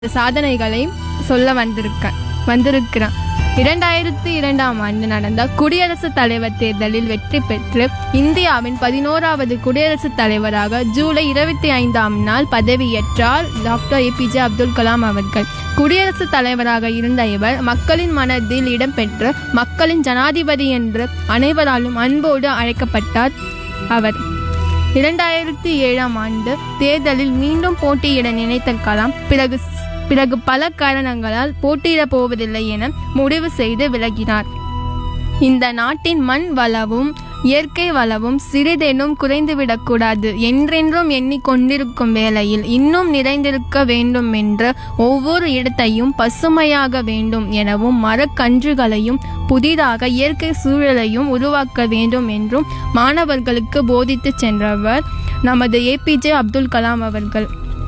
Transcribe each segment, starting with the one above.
சாதனைகளை சொல்ல வந்திருக்க வந்திருக்கிறான் இரண்டாயிரத்தி இரண்டாம் ஆண்டு நடந்த குடியரசுத் தலைவர் தேர்தலில் வெற்றி பெற்று இந்தியாவின் பதினோராவது குடியரசுத் தலைவராக ஜூலை இருபத்தி ஐந்தாம் நாள் பதவியேற்றார் டாக்டர் ஏபிஜே அப்துல் கலாம் அவர்கள் குடியரசுத் தலைவராக இருந்த இவர் மக்களின் மனதில் இடம்பெற்று மக்களின் ஜனாதிபதி என்று அனைவராலும் அன்போடு அழைக்கப்பட்டார் அவர் இரண்டாயிரத்தி ஏழாம் ஆண்டு தேர்தலில் மீண்டும் போட்டியிட நினைத்த கலாம் பிறகு பிறகு பல காரணங்களால் போட்டியிடப் போவதில்லை என முடிவு செய்து விலகினார் இந்த நாட்டின் மண் வளமும் இயற்கை வளமும் சிறிதேனும் குறைந்துவிடக்கூடாது என்றென்றும் எண்ணிக்கொண்டிருக்கும் வேளையில் இன்னும் நிறைந்திருக்க வேண்டும் என்ற ஒவ்வொரு இடத்தையும் பசுமையாக வேண்டும் எனவும் மரக்கன்றுகளையும் புதிதாக இயற்கை சூழலையும் உருவாக்க வேண்டும் என்றும் மாணவர்களுக்கு போதித்துச் சென்றவர் நமது ஏபிஜே அப்துல் கலாம் அவர்கள்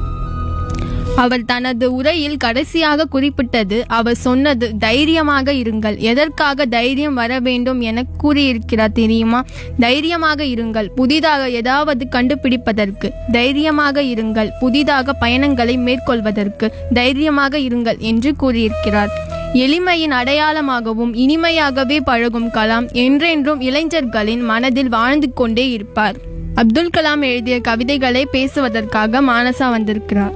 அவர் தனது உரையில் கடைசியாக குறிப்பிட்டது அவர் சொன்னது தைரியமாக இருங்கள் எதற்காக தைரியம் வர வேண்டும் என கூறியிருக்கிறார் தெரியுமா தைரியமாக இருங்கள் புதிதாக ஏதாவது கண்டுபிடிப்பதற்கு தைரியமாக இருங்கள் புதிதாக பயணங்களை மேற்கொள்வதற்கு தைரியமாக இருங்கள் என்று கூறியிருக்கிறார் எளிமையின் அடையாளமாகவும் இனிமையாகவே பழகும் கலாம் என்றென்றும் இளைஞர்களின் மனதில் வாழ்ந்து கொண்டே இருப்பார் அப்துல் கலாம் எழுதிய கவிதைகளை பேசுவதற்காக மானசா வந்திருக்கிறார்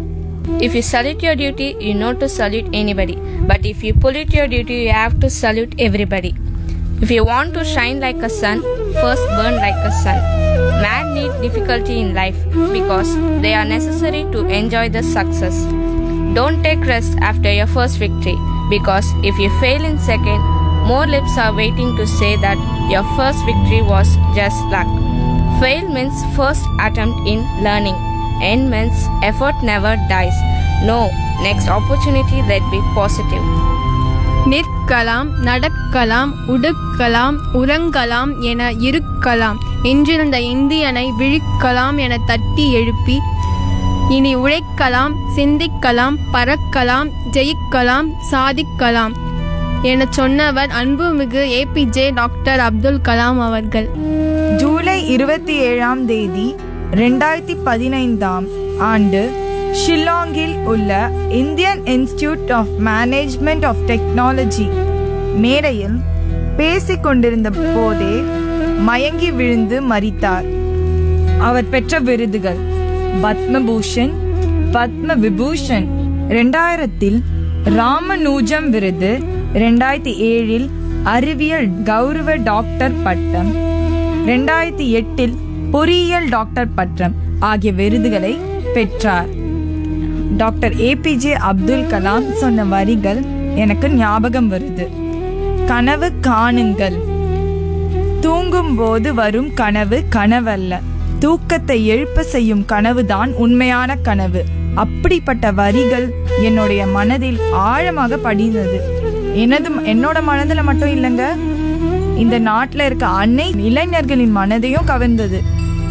If you salute your duty, you know to salute anybody. But if you pollute your duty, you have to salute everybody. If you want to shine like a sun, first burn like a sun. Man need difficulty in life because they are necessary to enjoy the success. Don't take rest after your first victory because if you fail in second, more lips are waiting to say that your first victory was just luck. Fail means first attempt in learning. End means effort never dies. No, next opportunity let be positive. நிற்கலாம் நடக்கலாம் உடுக்கலாம் உறங்கலாம் என இருக்கலாம் என்றிருந்த இந்தியனை விழிக்கலாம் என தட்டி எழுப்பி இனி உழைக்கலாம் சிந்திக்கலாம் பறக்கலாம் ஜெயிக்கலாம் சாதிக்கலாம் என சொன்னவர் அன்புமிகு ஏபிஜே டாக்டர் அப்துல் கலாம் அவர்கள் ஜூலை இருபத்தி ஏழாம் தேதி ரெண்டாயிரத்தி பதினைந்தாம் ஆண்டு ஷில்லாங்கில் உள்ள Indian institute of management of technology மேடையில் பேசிக் கொண்டிருந்த போதே மயங்கி விழுந்து மரித்தார் அவர் பெற்ற விருதுகள் பத்மபூஷன் பத்ம விபூஷன் ரெண்டாயிரத்தில் ராமநூஜம் விருது ரெண்டாயிரத்தி ஏழில் அறிவியல் கௌரவ டாக்டர் பட்டம் ரெண்டாயிரத்தி எட்டில் பொறியியல் டாக்டர் பட்டம் ஆகிய விருதுகளை பெற்றார் டாக்டர் ஏபிஜே அப்துல் கலாம் சொன்ன வரிகள் எனக்கு ஞாபகம் வருது கனவு காணுங்கள் தூங்கும் போது வரும் கனவு கனவல்ல தூக்கத்தை எழுப்ப செய்யும் கனவுதான் உண்மையான கனவு அப்படிப்பட்ட வரிகள் என்னுடைய மனதில் ஆழமாக படிந்தது எனது என்னோட மனதில் மட்டும் இல்லைங்க இந்த நாட்டில் இருக்க அன்னை இளைஞர்களின் மனதையும் கவர்ந்தது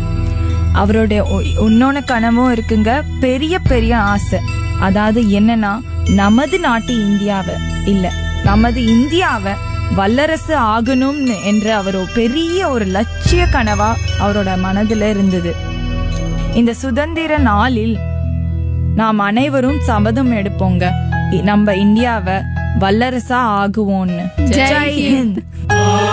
அவருடைய ஒ- இன்னொன்னு கனவும் இருக்குங்க பெரிய பெரிய ஆசை அதாவது என்னன்னா நமது நாட்டு இந்தியாவை இல்ல நமது இந்தியாவை வல்லரசு ஆகணும்னு என்ற அவர் ஒரு பெரிய ஒரு லட்சிய கனவா அவரோட மனதுல இருந்தது இந்த சுதந்திர நாளில் நாம் அனைவரும் சபதம் எடுப்போங்க இ- நம்ம இந்தியாவை வல்லரசா ஆகுவோம்னு ஜெய் ஹிந்த்.